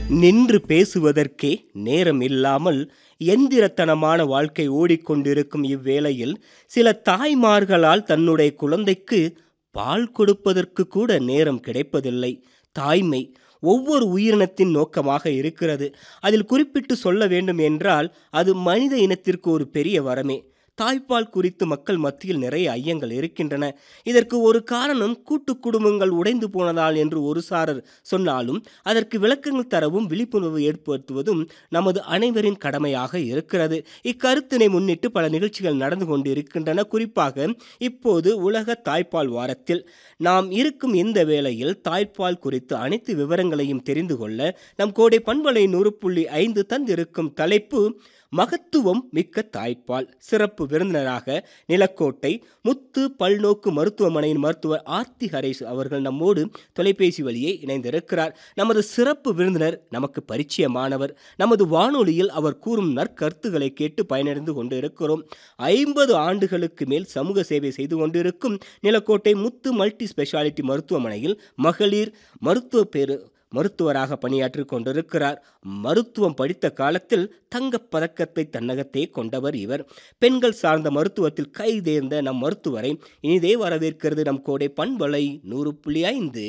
நின்று பேசுவதற்கே நேரம் இல்லாமல் எந்திரத்தனமான வாழ்க்கை ஓடிக்கொண்டிருக்கும் இவ்வேளையில் சில தாய்மார்களால் தன்னுடைய குழந்தைக்கு பால் கொடுப்பதற்கு கூட நேரம் கிடைப்பதில்லை தாய்மை ஒவ்வொரு உயிரினத்தின் நோக்கமாக இருக்கிறது அதில் குறிப்பிட்டு சொல்ல வேண்டும் என்றால் அது மனித இனத்திற்கு ஒரு பெரிய வரமே தாய்ப்பால் குறித்து மக்கள் மத்தியில் நிறைய ஐயங்கள் இருக்கின்றன இதற்கு ஒரு காரணம் கூட்டு குடும்பங்கள் உடைந்து போனதால் என்று ஒரு சாரர் சொன்னாலும் அதற்கு விளக்கங்கள் தரவும் விழிப்புணர்வு ஏற்படுத்துவதும் நமது அனைவரின் கடமையாக இருக்கிறது இக்கருத்தினை முன்னிட்டு பல நிகழ்ச்சிகள் நடந்து கொண்டிருக்கின்றன குறிப்பாக இப்போது உலக தாய்ப்பால் வாரத்தில் நாம் இருக்கும் இந்த வேளையில் தாய்ப்பால் குறித்து அனைத்து விவரங்களையும் தெரிந்து கொள்ள நம் கோடை பண்பலை நூறு புள்ளி ஐந்து தந்திருக்கும் தலைப்பு மகத்துவம் மிக்க தாய்ப்பால் சிறப்பு விருந்தினராக நிலக்கோட்டை முத்து பல்நோக்கு மருத்துவமனையின் மருத்துவர் ஆர்த்தி ஹரேஷ் அவர்கள் நம்மோடு தொலைபேசி வழியே இணைந்திருக்கிறார் நமது சிறப்பு விருந்தினர் நமக்கு பரிச்சயமானவர் நமது வானொலியில் அவர் கூறும் நற்கருத்துக்களை கேட்டு பயனடைந்து கொண்டு இருக்கிறோம் ஐம்பது ஆண்டுகளுக்கு மேல் சமூக சேவை செய்து கொண்டிருக்கும் நிலக்கோட்டை முத்து மல்டி ஸ்பெஷாலிட்டி மருத்துவமனையில் மகளிர் மருத்துவ பேரு மருத்துவராக பணியாற்றி கொண்டிருக்கிறார் மருத்துவம் படித்த காலத்தில் தங்கப் பதக்கத்தை தன்னகத்தே கொண்டவர் இவர் பெண்கள் சார்ந்த மருத்துவத்தில் கை தேர்ந்த நம் மருத்துவரை இனிதே வரவேற்கிறது நம் கோடை பண்பலை நூறு புள்ளி ஐந்து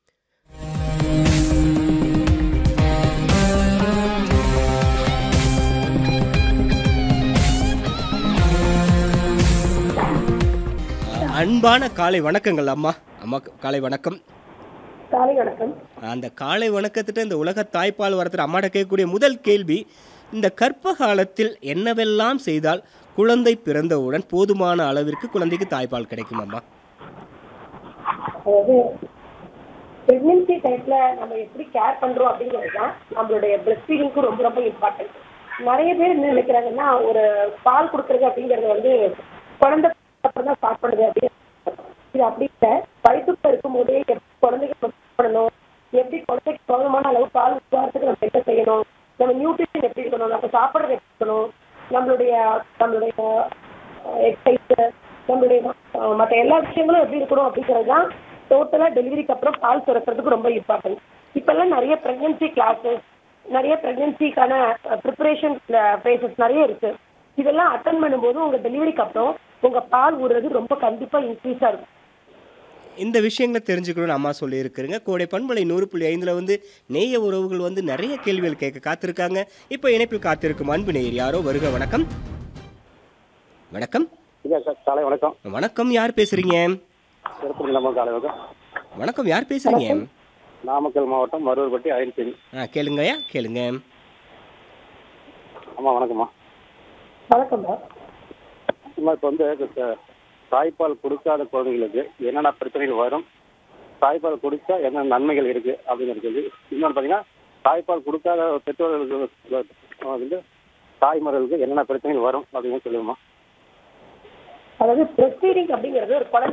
அன்பான காலை வணக்கங்கள் அம்மா அம்மா காலை வணக்கம் காலை வணக்கம் அந்த காலை வணக்கத்திட்ட இந்த உலக தாய்ப்பால் வரத்தில் அம்மாட்ட கேட்கக்கூடிய முதல் கேள்வி இந்த கர்ப்ப காலத்தில் என்னவெல்லாம் செய்தால் குழந்தை பிறந்தவுடன் போதுமான அளவிற்கு குழந்தைக்கு தாய்ப்பால் கிடைக்கும் அம்மா அதாவது பிரெக்னன்சி டைப்ல நம்ம எப்படி கேர் பண்றோம் அப்படிங்கிறது தான் நம்மளுடைய பிரெஸ்ட் ஃபீடிங்க்கு ரொம்ப ரொம்ப இம்பார்ட்டன்ட் நிறைய பேர் என்ன நினைக்கிறாங்கன்னா ஒரு பால் கொடுக்கறது அப்படிங்கிறது வந்து குழந்தை அப்புறம் தான் ஸ்டார்ட் பண்ணுது அப்படின்னு இது அப்படி இல்லை வயிற்றுக்குள்ள இருக்கும்போதே எப்படி குழந்தைக்கு protect பண்ணணும் எப்படி குழந்தைக்கு போதுமான அளவு பால் உருவாகிறதுக்கு நம்ம என்ன செய்யணும் நம்ம நியூட்ரிஷன் எப்படி இருக்கணும் நம்ம சாப்பிட்றது எப்படி இருக்கணும் நம்மளுடைய நம்மளுடைய எக்ஸசைஸ் நம்மளுடைய மற்ற எல்லா விஷயங்களும் எப்படி இருக்கணும் அப்படிங்கிறது தான் டோட்டலாக டெலிவரிக்கு அப்புறம் பால் சுரக்கிறதுக்கு ரொம்ப இம்பார்ட்டன்ட் இப்போல்லாம் நிறைய ப்ரெக்னென்சி கிளாஸஸ் நிறைய ப்ரெக்னென்சிக்கான ப்ரிப்பரேஷன் ஃபேஸஸ் நிறைய இருக்கு இதெல்லாம் அட்டன் பண்ணும்போது உங்கள் டெலிவரிக்கு அப்புறம் உங்கள் பால் ஊறுறது ரொம்ப கண்டிப்பாக இன்க்ரீஸாக இருக்கும் இந்த விஷயங்களை தெரிஞ்சுக்கணும்னு அம்மா சொல்லியிருக்கிறீங்க கோடை பண்பலை நூறு புள்ளி ஐந்தில் வந்து நேய உறவுகள் வந்து நிறைய கேள்விகள் கேட்க காத்திருக்காங்க இப்போ இணைப்பில் காத்திருக்கும் அன்பு நேயர் யாரோ வருக வணக்கம் வணக்கம் ஐயா சார் காலை வணக்கம் வணக்கம் யார் பேசுறீங்க திருப்பதி நம்ம காலை வணக்கம் வணக்கம் யார் பேசுறீங்க நாமக்கல் மாவட்டம் மருவர்பட்டி அயன்சேரி ஆ கேளுங்கய்யா கேளுங்க அம்மா வணக்கம்மா வணக்கம்மா அம்மா இப்போ வந்து இந்த த- தாய்ப்பால் கொடுக்காத குழந்தைகளுக்கு என்னென்ன பிரச்சனைகள் வரும் தாய்ப்பால் கொடுத்தா என்ன நன்மைகள் இருக்கு அப்படிங்கிறது இன்னொன்று பார்த்தீங்கன்னா தாய்ப்பால் கொடுக்காத பெற்றோர்களுக்கு வந்து தாய்மார்களுக்கு என்னென்ன பிரச்சனைகள் வரும் அப்படின்னு சொல்லுங்கம்மா அதாவது பிரெஸ்ட் ஃபீடிங் அப்படிங்கிறது ஒரு குழந்தை